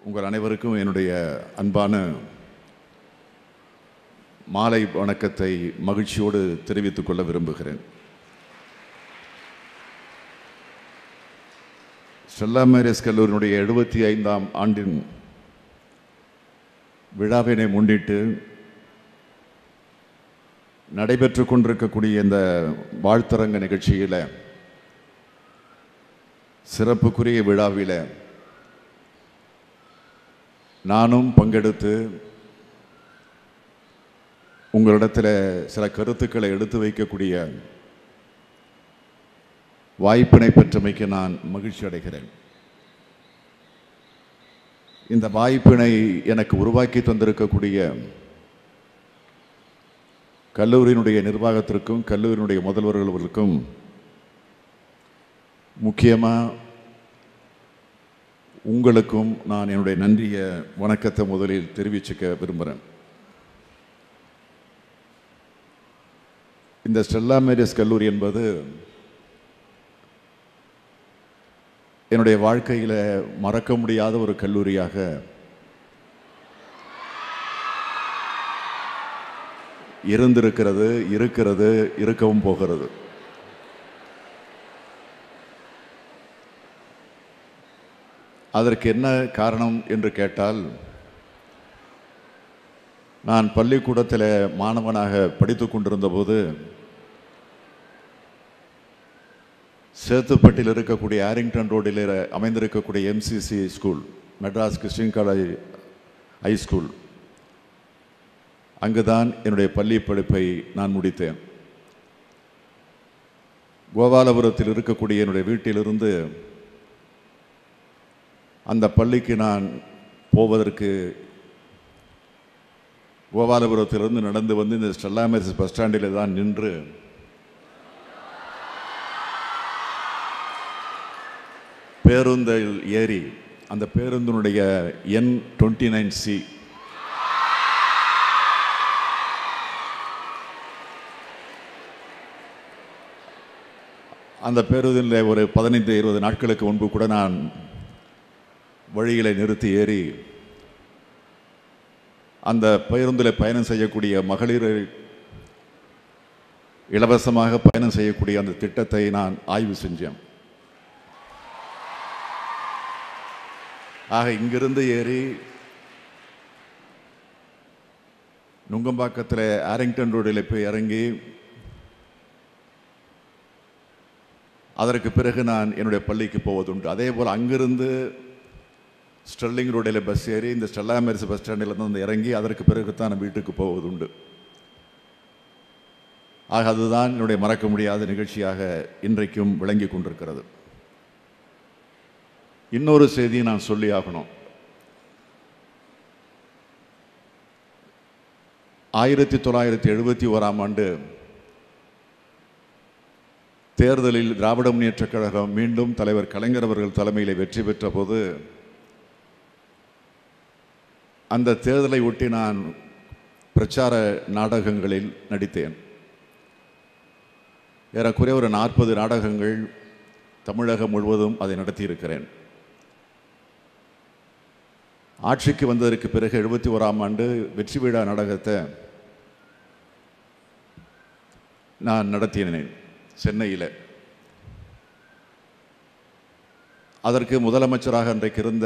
உங்கள் அனைவருக்கும் என்னுடைய அன்பான மாலை வணக்கத்தை மகிழ்ச்சியோடு தெரிவித்துக் கொள்ள விரும்புகிறேன் ஸ்டெல்லா மேரிஸ் கல்லூரியினுடைய எழுபத்தி ஐந்தாம் ஆண்டின் விழாவினை முன்னிட்டு நடைபெற்று கொண்டிருக்கக்கூடிய இந்த வாழ்த்தரங்க நிகழ்ச்சியில் சிறப்புக்குரிய விழாவில் நானும் பங்கெடுத்து உங்களிடத்தில் சில கருத்துக்களை எடுத்து வைக்கக்கூடிய வாய்ப்பினை பெற்றமைக்கு நான் மகிழ்ச்சி அடைகிறேன் இந்த வாய்ப்பினை எனக்கு உருவாக்கி தந்திருக்கக்கூடிய கல்லூரியினுடைய நிர்வாகத்திற்கும் கல்லூரியினுடைய முதல்வர்களுக்கும் முக்கியமாக உங்களுக்கும் நான் என்னுடைய நன்றிய வணக்கத்தை முதலில் தெரிவிச்சுக்க விரும்புகிறேன் இந்த ஸ்டெல்லா மேரியஸ் கல்லூரி என்பது என்னுடைய வாழ்க்கையில் மறக்க முடியாத ஒரு கல்லூரியாக இருந்திருக்கிறது இருக்கிறது இருக்கவும் போகிறது அதற்கு என்ன காரணம் என்று கேட்டால் நான் பள்ளிக்கூடத்தில் மாணவனாக படித்து கொண்டிருந்த போது சேத்துப்பட்டில் இருக்கக்கூடிய ஆரிங்டன் ரோடில் அமைந்திருக்கக்கூடிய MCC school Madras Christian college high school அங்குதான் என்னுடைய பள்ளி படிப்பை நான் முடித்தேன் கோபாலபுரத்தில் இருக்கக்கூடிய என்னுடைய வீட்டிலிருந்து அந்த பள்ளிக்கு நான் போவதற்கு கோபாலபுரத்திலிருந்து நடந்து வந்து இந்த ஸ்டெல்லா மேரிஸ் பஸ் ஸ்டாண்டில் தான் நின்று பேருந்தில் ஏறி அந்த பேருந்தினுடைய எண் டுவெண்ட்டி நைன் சி அந்த பேருந்தில் ஒரு பதினைந்து இருபது நாட்களுக்கு முன்பு கூட நான் வழிகளை நிறுத்தி ஏறி அந்த பேருந்தில் பயணம் செய்யக்கூடிய மகளிர் இலவசமாக பயணம் செய்யக்கூடிய அந்த திட்டத்தை நான் ஆய்வு செஞ்சேன் ஆக இங்கிருந்து ஏறி நுங்கம்பாக்கத்தில் ஆரிங்டன் ரோடில் போய் இறங்கி அதற்கு பிறகு நான் என்னுடைய பள்ளிக்கு போவதுண்டு அதே போல் அங்கிருந்து ஸ்டெர்லிங் ரோடில் பஸ் ஏறி இந்த ஸ்டெல்லா மேரிஸ் பஸ் ஸ்டாண்டில் இருந்து இறங்கி அதற்கு பிறகு தான் நான் வீட்டுக்கு போவதுண்டு ஆக அதுதான் என்னுடைய மறக்க முடியாத நிகழ்ச்சியாக இன்றைக்கும் விளங்கி கொண்டிருக்கிறது இன்னொரு செய்தியை நான் சொல்லி ஆகணும் ஆயிரத்தி தொள்ளாயிரத்தி எழுபத்தி ஓராம் ஆண்டு தேர்தலில் திராவிட முன்னேற்றக் கழகம் மீண்டும் தலைவர் கலைஞர் அவர்கள் தலைமையில் வெற்றி பெற்ற போது அந்த தேர்தலை ஒட்டி நான் பிரச்சார நாடகங்களில் நடித்தேன் ஏறக்குறைய ஒரு நாற்பது நாடகங்கள் தமிழகம் முழுவதும் அதை நடத்தியிருக்கிறேன் ஆட்சிக்கு வந்ததற்கு பிறகு எழுபத்தி ஓராம் ஆண்டு வெற்றி விழா நாடகத்தை நான் நடத்தினேன் சென்னையில் அதற்கு முதலமைச்சராக அன்றைக்கு இருந்த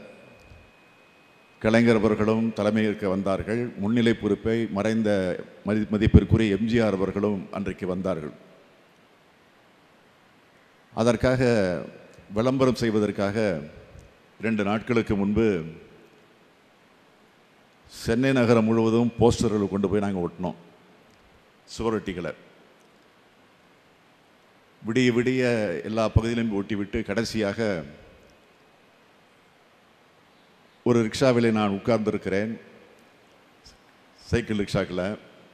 கலைஞர் அவர்களும் தலைமையேற்க வந்தார்கள் முன்னிலை பொறுப்பை மறைந்த மதி மதிப்பிற்குரிய எம்ஜிஆர் அவர்களும் அன்றைக்கு வந்தார்கள் அதற்காக விளம்பரம் செய்வதற்காக இரண்டு நாட்களுக்கு முன்பு சென்னை நகரம் முழுவதும் போஸ்டர்கள் கொண்டு போய் நாங்கள் ஒட்டினோம் சுவரொட்டிகளை விடிய விடிய எல்லா பகுதியிலும் ஒட்டி விட்டு கடைசியாக ஒரு ரிக்ஷாவிலே நான் உட்கார்ந்திருக்கிறேன் சைக்கிள் ரிக்ஷாக்கில்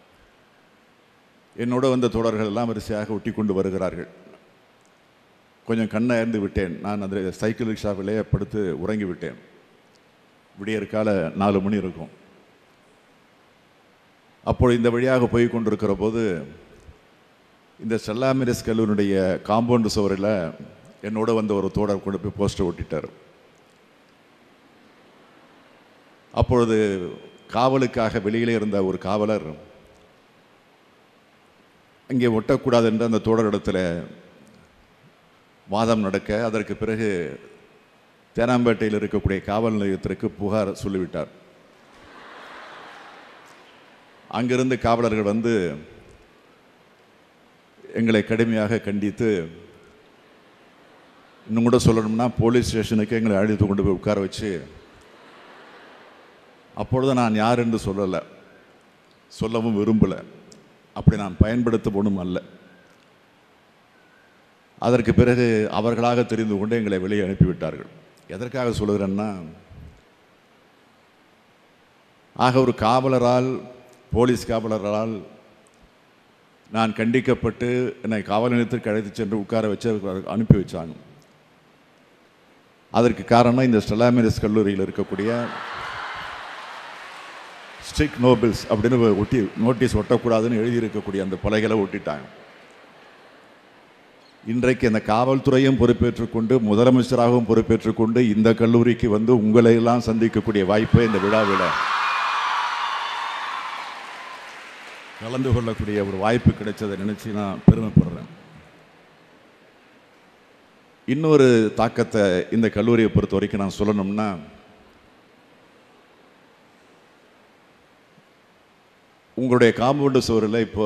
என்னோட வந்த தோழர்கள் எல்லாம் வரிசையாக ஒட்டி கொண்டு வருகிறார்கள் கொஞ்சம் கண்ணை இருந்து விட்டேன் நான் அந்த சைக்கிள் ரிக்ஷாவிலே படுத்து உறங்கி விட்டேன் விடியற்கால நாலு மணி இருக்கும் அப்போ இந்த வழியாக போய் கொண்டிருக்கிற போது இந்த செல்லாமிரஸ் கல்லூரியுடைய காம்பவுண்டு சுவரில் என்னோட வந்த ஒரு தோழர் கொண்டு போய் போஸ்டர் ஒட்டிட்டார் அப்பொழுது காவலுக்காக வெளியிலே இருந்த ஒரு காவலர் இங்கே ஒட்டக்கூடாது என்று அந்த தோழரிடத்தில் வாதம் நடக்க அதற்கு பிறகு தேனாம்பேட்டையில் இருக்கக்கூடிய காவல் நிலையத்திற்கு புகார் சொல்லிவிட்டார் அங்கிருந்து காவலர்கள் வந்து எங்களை கடுமையாக கண்டித்து இன்னும் கூட சொல்லணும்னா போலீஸ் ஸ்டேஷனுக்கு எங்களை அழைத்து கொண்டு போய் உட்கார வச்சு அப்பொழுது நான் யார் என்று சொல்லலை சொல்லவும் விரும்பலை அப்படி நான் பயன்படுத்தப்படும் அல்ல அதற்கு பிறகு அவர்களாக தெரிந்து கொண்டு எங்களை வெளியே அனுப்பிவிட்டார்கள் எதற்காக சொல்கிறேன்னா ஆக ஒரு காவலரால் போலீஸ் காவலரால் நான் கண்டிக்கப்பட்டு என்னை காவல் நிலையத்திற்கு அழைத்து சென்று உட்கார வச்சு அனுப்பி வச்சாங்க அதற்கு காரணம் இந்த ஸ்டெலாமிரஸ் கல்லூரியில் இருக்கக்கூடிய ஸ்ட்ரிக் நோபல்ஸ் அப்படின்னு ஒட்டி நோட்டீஸ் ஒட்டக்கூடாதுன்னு எழுதியிருக்கக்கூடிய அந்த பலைகளை ஒட்டிட்டாங்க இன்றைக்கு அந்த காவல்துறையும் பொறுப்பேற்றுக் கொண்டு முதலமைச்சராகவும் பொறுப்பேற்றுக் கொண்டு இந்த கல்லூரிக்கு வந்து உங்களை எல்லாம் சந்திக்கக்கூடிய வாய்ப்பை இந்த விழாவில் கலந்து கொள்ளக்கூடிய ஒரு வாய்ப்பு கிடைச்சதை நினைச்சு நான் பெருமைப்படுறேன் இன்னொரு தாக்கத்தை இந்த கல்லூரியை பொறுத்த வரைக்கும் நான் சொல்லணும்னா உங்களுடைய காம்பவுண்டு சுவரில் இப்போ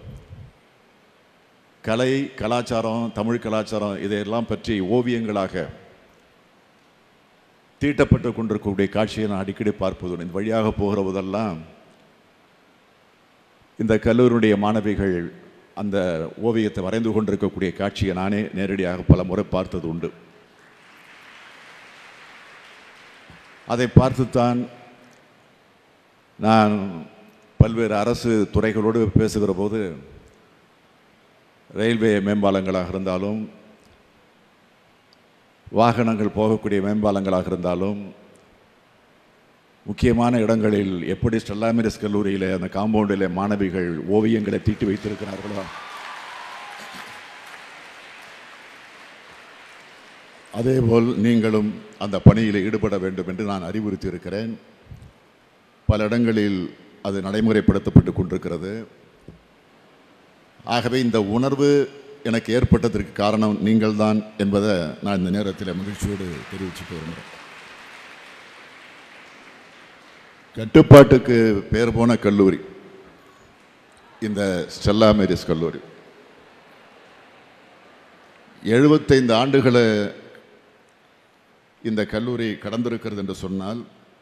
கலை கலாச்சாரம் தமிழ் கலாச்சாரம் இதையெல்லாம் பற்றி ஓவியங்களாக தீட்டப்பட்டு கொண்டிருக்கக்கூடிய காட்சியை நான் அடிக்கடி பார்ப்பதுடன் இந்த வழியாக போகிற போதெல்லாம் இந்த கல்லூரியுடைய மாணவிகள் அந்த ஓவியத்தை வரைந்து கொண்டிருக்கக்கூடிய காட்சியை நானே நேரடியாக பல முறை பார்த்தது உண்டு அதை பார்த்துத்தான் நான் பல்வேறு அரசு துறைகளோடு பேசுகிற போது ரயில்வே மேம்பாலங்களாக இருந்தாலும் வாகனங்கள் போகக்கூடிய மேம்பாலங்களாக இருந்தாலும் முக்கியமான இடங்களில் எப்படி ஸ்டெல்லாமிரஸ் கல்லூரியில் அந்த காம்பவுண்டில் மாணவிகள் ஓவியங்களை தீட்டி வைத்திருக்கிறார்களோ அதேபோல் நீங்களும் அந்த பணியில் ஈடுபட வேண்டும் என்று நான் அறிவுறுத்தி இருக்கிறேன் பல இடங்களில் அது நடைமுறைப்படுத்தப்பட்டு கொண்டிருக்கிறது ஆகவே இந்த உணர்வு எனக்கு ஏற்பட்டதற்கு காரணம் நீங்கள்தான் என்பதை நான் இந்த நேரத்தில் மகிழ்ச்சியோடு தெரிவிச்சுட்டு விரும்புகிறேன் கட்டுப்பாட்டுக்கு பேர் போன கல்லூரி இந்த ஸ்டெல்லா மேரிஸ் கல்லூரி எழுபத்தைந்து ஆண்டுகளை இந்த கல்லூரி கடந்திருக்கிறது என்று சொன்னால்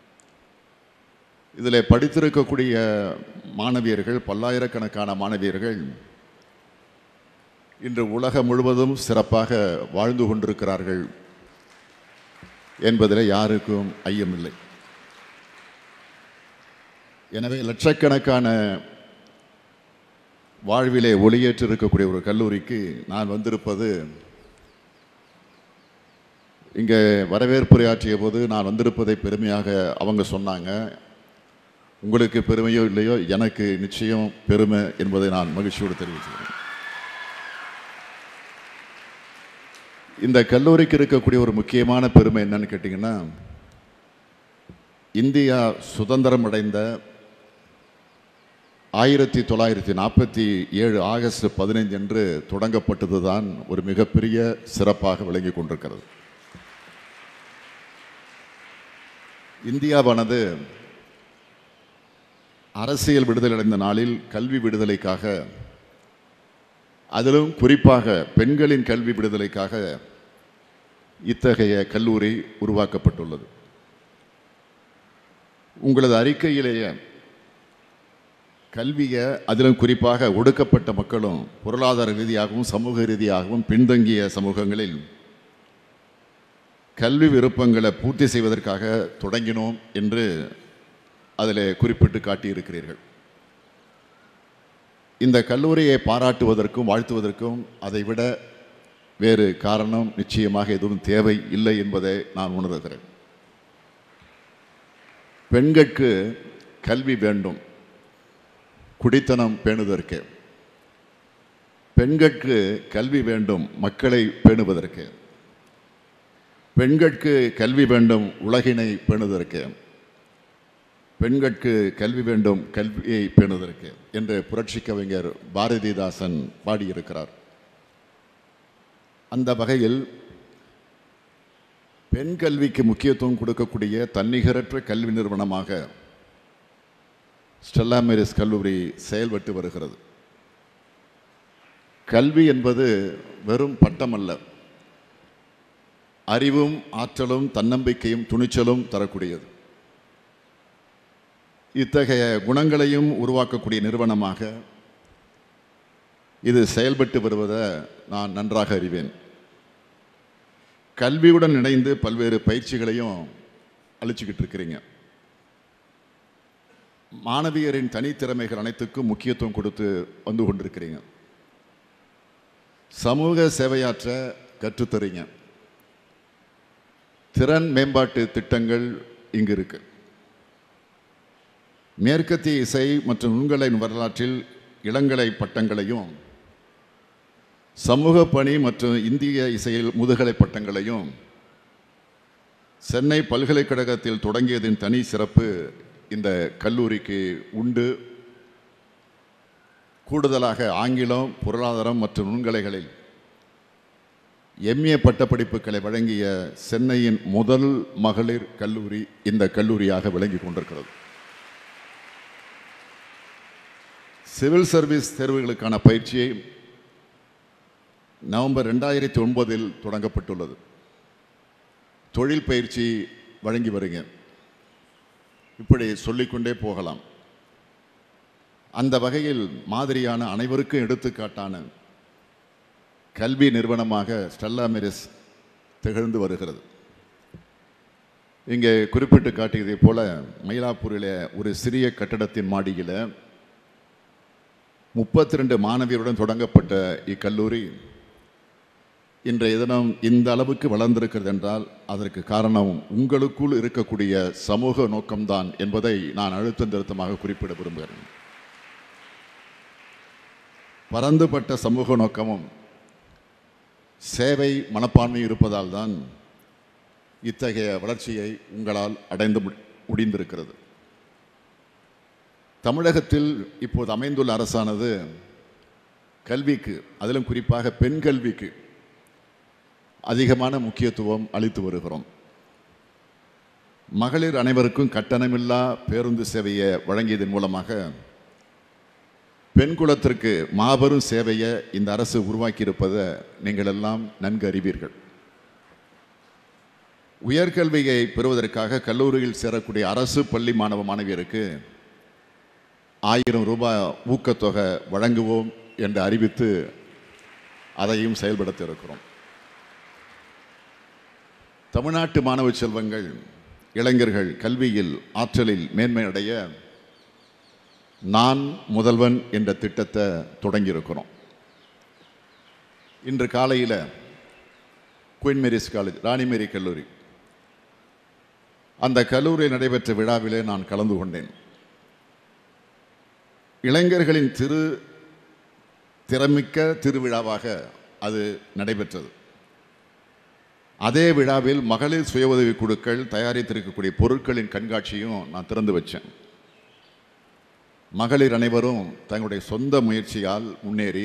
இதில் படித்திருக்கக்கூடிய மாணவியர்கள் பல்லாயிரக்கணக்கான மாணவியர்கள் இன்று உலகம் முழுவதும் சிறப்பாக வாழ்ந்து கொண்டிருக்கிறார்கள் என்பதில் யாருக்கும் ஐயமில்லை எனவே லட்சக்கணக்கான வாழ்விலே ஒளியேற்று இருக்கக்கூடிய ஒரு கல்லூரிக்கு நான் வந்திருப்பது இங்கே வரவேற்புரையாற்றிய போது நான் வந்திருப்பதை பெருமையாக அவங்க சொன்னாங்க உங்களுக்கு பெருமையோ இல்லையோ எனக்கு நிச்சயம் பெருமை என்பதை நான் மகிழ்ச்சியோடு தெரிவிச்சுக்கிறேன் இந்த கல்லூரிக்கு இருக்கக்கூடிய ஒரு முக்கியமான பெருமை என்னன்னு கேட்டிங்கன்னா இந்தியா சுதந்திரம் அடைந்த ஆயிரத்தி தொள்ளாயிரத்தி நாற்பத்தி ஏழு ஆகஸ்ட் பதினைந்து என்று தொடங்கப்பட்டது தான் ஒரு மிகப்பெரிய சிறப்பாக விளங்கி கொண்டிருக்கிறது இந்தியாவானது அரசியல் விடுதலை அடைந்த நாளில் கல்வி விடுதலைக்காக அதிலும் குறிப்பாக பெண்களின் கல்வி விடுதலைக்காக இத்தகைய கல்லூரி உருவாக்கப்பட்டுள்ளது உங்களது அறிக்கையிலேயே கல்வியை அதிலும் குறிப்பாக ஒடுக்கப்பட்ட மக்களும் பொருளாதார ரீதியாகவும் சமூக ரீதியாகவும் பின்தங்கிய சமூகங்களில் கல்வி விருப்பங்களை பூர்த்தி செய்வதற்காக தொடங்கினோம் என்று அதில் குறிப்பிட்டு காட்டியிருக்கிறீர்கள் இந்த கல்லூரியை பாராட்டுவதற்கும் வாழ்த்துவதற்கும் அதைவிட வேறு காரணம் நிச்சயமாக எதுவும் தேவை இல்லை என்பதை நான் உணர்கிறேன் பெண்களுக்கு கல்வி வேண்டும் குடித்தனம் பேணுவதற்கு பெண்களுக்கு கல்வி வேண்டும் மக்களை பேணுவதற்கு பெண்களுக்கு கல்வி வேண்டும் உலகினை பேணுவதற்கு பெண்களுக்கு கல்வி வேண்டும் கல்வியை பேணுவதற்கு என்று புரட்சி கவிஞர் பாரதிதாசன் பாடியிருக்கிறார் அந்த வகையில் பெண் கல்விக்கு முக்கியத்துவம் கொடுக்கக்கூடிய தன்னிகரற்ற கல்வி நிறுவனமாக ஸ்டெல்லா மேரிஸ் கல்லூரி செயல்பட்டு வருகிறது கல்வி என்பது வெறும் பட்டம் அல்ல அறிவும் ஆற்றலும் தன்னம்பிக்கையும் துணிச்சலும் தரக்கூடியது இத்தகைய குணங்களையும் உருவாக்கக்கூடிய நிறுவனமாக இது செயல்பட்டு வருவதை நான் நன்றாக அறிவேன் கல்வியுடன் இணைந்து பல்வேறு பயிற்சிகளையும் அளிச்சுக்கிட்டு இருக்கிறீங்க மாணவியரின் தனித்திறமைகள் அனைத்துக்கும் முக்கியத்துவம் கொடுத்து வந்து கொண்டிருக்கிறீங்க சமூக சேவையாற்ற கற்றுத்தரீங்க திறன் மேம்பாட்டு திட்டங்கள் இங்கு இருக்கு மேற்கத்திய இசை மற்றும் நுண்கலையின் வரலாற்றில் இளங்கலை பட்டங்களையும் சமூக பணி மற்றும் இந்திய இசையில் முதுகலை பட்டங்களையும் சென்னை பல்கலைக்கழகத்தில் தொடங்கியதின் தனி சிறப்பு இந்த கல்லூரிக்கு உண்டு கூடுதலாக ஆங்கிலம் பொருளாதாரம் மற்றும் நுண்கலைகளில் எம்ஏ பட்டப்படிப்புகளை வழங்கிய சென்னையின் முதல் மகளிர் கல்லூரி இந்த கல்லூரியாக விளங்கி கொண்டிருக்கிறது சிவில் சர்வீஸ் தேர்வுகளுக்கான பயிற்சியை நவம்பர் ரெண்டாயிரத்தி ஒன்பதில் தொடங்கப்பட்டுள்ளது தொழில் பயிற்சி வழங்கி வருங்க இப்படி சொல்லிக்கொண்டே போகலாம் அந்த வகையில் மாதிரியான அனைவருக்கும் எடுத்துக்காட்டான கல்வி நிறுவனமாக ஸ்டெல்லா மெரிஸ் திகழ்ந்து வருகிறது இங்கே குறிப்பிட்டு காட்டியதைப் போல மயிலாப்பூரில் ஒரு சிறிய கட்டடத்தின் மாடியில் முப்பத்தி ரெண்டு மாணவியருடன் தொடங்கப்பட்ட இக்கல்லூரி இன்றைய தினம் இந்த அளவுக்கு வளர்ந்திருக்கிறது என்றால் அதற்கு காரணம் உங்களுக்குள் இருக்கக்கூடிய சமூக நோக்கம்தான் என்பதை நான் அழுத்தம் திருத்தமாக குறிப்பிட விரும்புகிறேன் பரந்துபட்ட சமூக நோக்கமும் சேவை மனப்பான்மை இருப்பதால் தான் இத்தகைய வளர்ச்சியை உங்களால் அடைந்து மு- முடிந்திருக்கிறது தமிழகத்தில் இப்போது அமைந்துள்ள அரசானது கல்விக்கு அதிலும் குறிப்பாக பெண் கல்விக்கு அதிகமான முக்கியத்துவம் அளித்து வருகிறோம் மகளிர் அனைவருக்கும் கட்டணமில்லா பேருந்து சேவையை வழங்கியதன் மூலமாக பெண் குலத்திற்கு மாபெரும் சேவையை இந்த அரசு உருவாக்கியிருப்பதை நீங்கள் எல்லாம் நன்கு அறிவீர்கள் உயர்கல்வியை பெறுவதற்காக கல்லூரியில் சேரக்கூடிய அரசு பள்ளி மாணவ மாணவியருக்கு ஆயிரம் ரூபாய் ஊக்கத்தொகை வழங்குவோம் என்று அறிவித்து அதையும் செயல்படுத்த இருக்கிறோம் தமிழ்நாட்டு மாணவ செல்வங்கள் இளைஞர்கள் கல்வியில் ஆற்றலில் மேன்மை அடைய நான் முதல்வன் என்ற திட்டத்தை தொடங்கியிருக்கிறோம் இன்று காலையில் குயின் மேரிஸ் காலேஜ் ராணி மேரி கல்லூரி அந்த கல்லூரியில் நடைபெற்ற விழாவிலே நான் கலந்து கொண்டேன் இளைஞர்களின் திரு திறமிக்க திருவிழாவாக அது நடைபெற்றது அதே விழாவில் மகளிர் சுய உதவி குழுக்கள் தயாரித்திருக்கக்கூடிய பொருட்களின் கண்காட்சியும் நான் திறந்து வச்சேன் மகளிர் அனைவரும் தங்களுடைய சொந்த முயற்சியால் முன்னேறி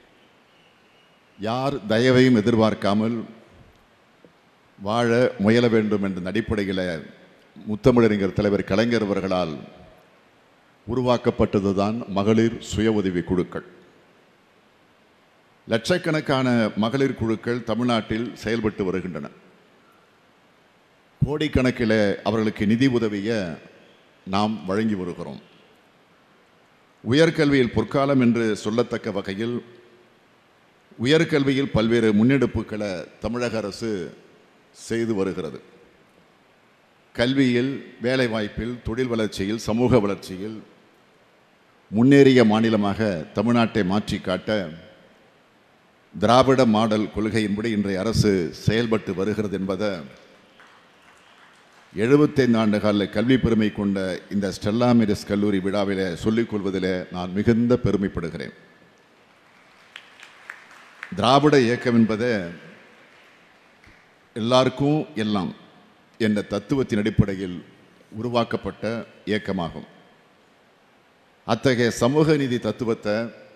யார் தயவையும் எதிர்பார்க்காமல் வாழ முயல வேண்டும் என்ற அடிப்படையில் முத்தமிழறிஞர் தலைவர் கலைஞர் அவர்களால் உருவாக்கப்பட்டதுதான் மகளிர் சுய உதவி குழுக்கள் லட்சக்கணக்கான மகளிர் குழுக்கள் தமிழ்நாட்டில் செயல்பட்டு வருகின்றன கோடிக்கணக்கில் அவர்களுக்கு நிதி உதவிய நாம் வழங்கி வருகிறோம் உயர்கல்வியில் பொற்காலம் என்று சொல்லத்தக்க வகையில் உயர்கல்வியில் பல்வேறு முன்னெடுப்புகளை தமிழக அரசு செய்து வருகிறது கல்வியில் வேலைவாய்ப்பில் தொழில் வளர்ச்சியில் சமூக வளர்ச்சியில் முன்னேறிய மாநிலமாக தமிழ்நாட்டை மாற்றி காட்ட திராவிட மாடல் கொள்கையின்படி இன்றைய அரசு செயல்பட்டு வருகிறது என்பதை எழுபத்தைந்து ஆண்டு கால கல்வி பெருமை கொண்ட இந்த ஸ்டெல்லா மெரிஸ் கல்லூரி விழாவிலே சொல்லிக் கொள்வதிலே நான் மிகுந்த பெருமைப்படுகிறேன் திராவிட இயக்கம் என்பது எல்லாருக்கும் எல்லாம் என்ற தத்துவத்தின் அடிப்படையில் உருவாக்கப்பட்ட இயக்கமாகும் அத்தகைய சமூக நீதி தத்துவத்தை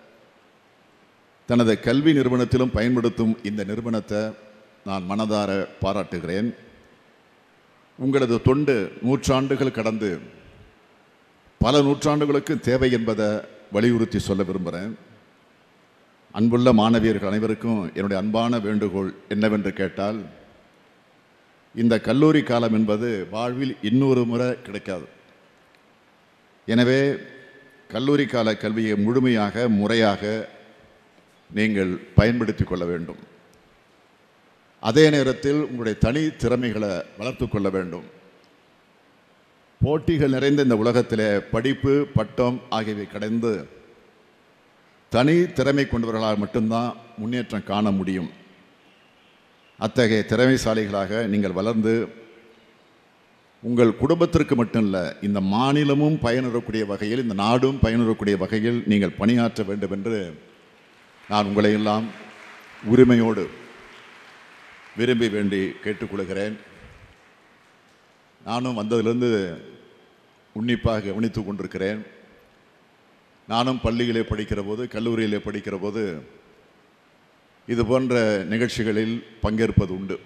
தனது கல்வி நிறுவனத்திலும் பயன்படுத்தும் இந்த நிறுவனத்தை நான் மனதார பாராட்டுகிறேன் உங்களது தொண்டு நூற்றாண்டுகள் கடந்து பல நூற்றாண்டுகளுக்கு தேவை என்பதை வலியுறுத்தி சொல்ல விரும்புகிறேன் அன்புள்ள மாணவியர்கள் அனைவருக்கும் என்னுடைய அன்பான வேண்டுகோள் என்னவென்று கேட்டால் இந்த கல்லூரி காலம் என்பது வாழ்வில் இன்னொரு முறை கிடைக்காது எனவே கல்லூரி கால கல்வியை முழுமையாக முறையாக நீங்கள் பயன்படுத்தி கொள்ள வேண்டும் அதே நேரத்தில் உங்களுடைய தனி திறமைகளை வளர்த்து கொள்ள வேண்டும் போட்டிகள் நிறைந்த இந்த உலகத்திலே படிப்பு பட்டம் ஆகியவை கடந்து தனி திறமை கொண்டவர்களால் மட்டும்தான் முன்னேற்றம் காண முடியும் அத்தகைய திறமைசாலிகளாக நீங்கள் வளர்ந்து உங்கள் குடும்பத்திற்கு மட்டும் இல்லை இந்த மாநிலமும் பயனுறக்கூடிய வகையில் இந்த நாடும் பயனுறக்கூடிய வகையில் நீங்கள் பணியாற்ற வேண்டும் என்று நான் உங்களை எல்லாம் உரிமையோடு விரும்பி வேண்டி கேட்டுக்கொள்கிறேன் நானும் வந்ததிலிருந்து உன்னிப்பாக கவனித்து கொண்டிருக்கிறேன் நானும் பள்ளியிலே படிக்கிற போது கல்லூரியிலே படிக்கிற போது இது போன்ற நிகழ்ச்சிகளில் பங்கேற்பது உண்டு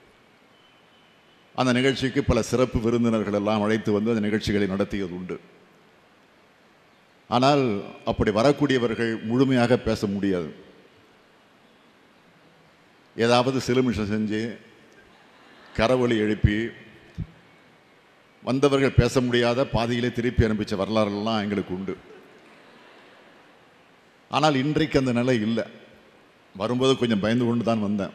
அந்த நிகழ்ச்சிக்கு பல சிறப்பு விருந்தினர்கள் எல்லாம் அழைத்து வந்து அந்த நிகழ்ச்சிகளை நடத்தியது உண்டு ஆனால் அப்படி வரக்கூடியவர்கள் முழுமையாக பேச முடியாது ஏதாவது சிலுமிஷம் செஞ்சு கரவொலி எழுப்பி வந்தவர்கள் பேச முடியாத பாதியிலே திருப்பி அனுப்பிச்ச வரலாறுலாம் எங்களுக்கு உண்டு ஆனால் இன்றைக்கு அந்த நிலை இல்லை வரும்போது கொஞ்சம் பயந்து கொண்டு தான் வந்தேன்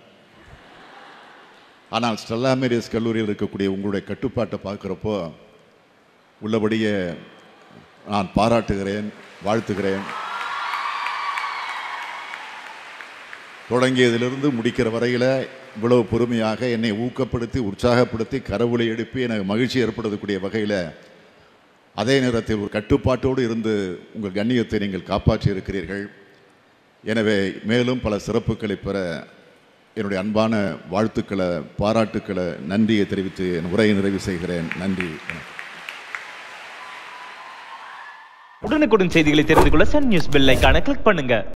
ஆனால் ஸ்டெல்லா மேரியஸ் கல்லூரியில் இருக்கக்கூடிய உங்களுடைய கட்டுப்பாட்டை பார்க்குறப்போ உள்ளபடியே நான் பாராட்டுகிறேன் வாழ்த்துகிறேன் தொடங்கியதிலிருந்து முடிக்கிற வரையில் இவ்வளவு பொறுமையாக என்னை ஊக்கப்படுத்தி உற்சாகப்படுத்தி கரவுளை எழுப்பி எனக்கு மகிழ்ச்சி ஏற்படுத்தக்கூடிய வகையில் அதே நேரத்தில் ஒரு கட்டுப்பாட்டோடு இருந்து உங்கள் கண்ணியத்தை நீங்கள் காப்பாற்றி இருக்கிறீர்கள் எனவே மேலும் பல சிறப்புகளை பெற என்னுடைய அன்பான வாழ்த்துக்களை பாராட்டுக்களை நன்றியை தெரிவித்து என் உரையை நிறைவு செய்கிறேன் நன்றி வணக்கம் உடனுக்குடன் செய்திகளை தெரிந்து கொள்ள சன் நியூஸ் பெல் ஐகானை கிளிக் பண்ணுங்க